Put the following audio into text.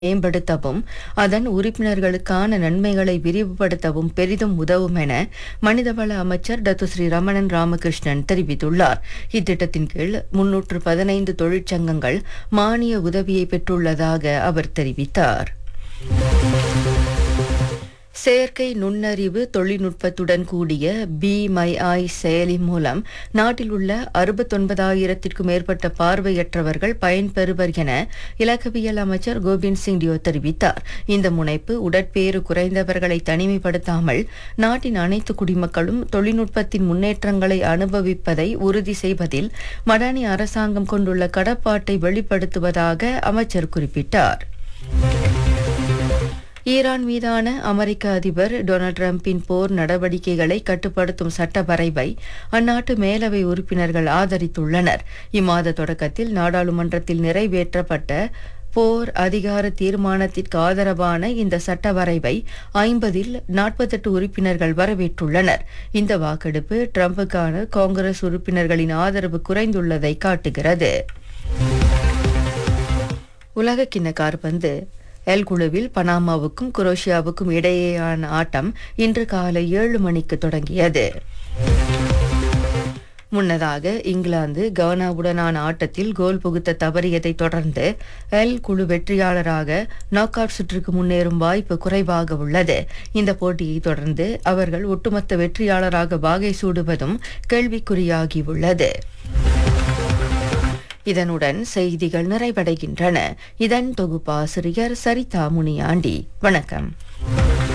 மேம்படுத்தவும் அதன் உறுப்பினர்களுக்கான நன்மைகளை விரிவுபடுத்தவும் பெரிதும் உதவும் என மனிதவள அமைச்சர் டத்துஸ்ரீ ரமணன் ராமகிருஷ்ணன் தெரிவித்துள்ளார் இத்திட்டத்தின் கீழ் முன்னூற்று பதினைந்து தொழிற்சங்கங்கள் மானிய உதவியை பெற்றுள்ளதாக அவர் தெரிவித்தார் செயற்கை நுண்ணறிவு தொழில்நுட்பத்துடன் கூடிய பி மை ஐ செயலி மூலம் நாட்டில் உள்ள அறுபத்தொன்பதாயிரத்திற்கும் மேற்பட்ட பார்வையற்றவர்கள் பயன்பெறுவர் என இலக்கவியல் அமைச்சர் கோவிந்த் சிங் டியோ தெரிவித்தார் இந்த முனைப்பு உடற்பேறு குறைந்தவர்களை தனிமைப்படுத்தாமல் நாட்டின் அனைத்து குடிமக்களும் தொழில்நுட்பத்தின் முன்னேற்றங்களை அனுபவிப்பதை உறுதி செய்வதில் மடானி அரசாங்கம் கொண்டுள்ள கடப்பாட்டை வெளிப்படுத்துவதாக அமைச்சர் குறிப்பிட்டார் ஈரான் மீதான அமெரிக்க அதிபர் டொனால்ட் டிரம்பின் போர் நடவடிக்கைகளை கட்டுப்படுத்தும் சட்ட வரைவை அந்நாட்டு மேலவை உறுப்பினர்கள் ஆதரித்துள்ளனர் இம்மாத தொடக்கத்தில் நாடாளுமன்றத்தில் நிறைவேற்றப்பட்ட போர் அதிகார தீர்மானத்திற்கு ஆதரவான இந்த சட்ட வரைவை ஐம்பதில் நாற்பத்தெட்டு உறுப்பினர்கள் வரவேற்றுள்ளனர் இந்த வாக்கெடுப்பு டிரம்புக்கான காங்கிரஸ் உறுப்பினர்களின் ஆதரவு குறைந்துள்ளதை காட்டுகிறது உலகக்கிண்ண காற்பந்து எல் குழுவில் பனாமாவுக்கும் குரோஷியாவுக்கும் இடையேயான ஆட்டம் இன்று காலை ஏழு மணிக்கு தொடங்கியது முன்னதாக இங்கிலாந்து கவனாவுடனான ஆட்டத்தில் கோல் புகுத்த தவறியதை தொடர்ந்து எல் குழு வெற்றியாளராக நாக் அவுட் சுற்றுக்கு முன்னேறும் வாய்ப்பு குறைவாக உள்ளது இந்த போட்டியை தொடர்ந்து அவர்கள் ஒட்டுமொத்த வெற்றியாளராக வாகை சூடுவதும் கேள்விக்குறியாகியுள்ளது இதனுடன் செய்திகள் நிறைவடைகின்றன இதன் தொகுப்பாசிரியர் சரிதா முனியாண்டி வணக்கம்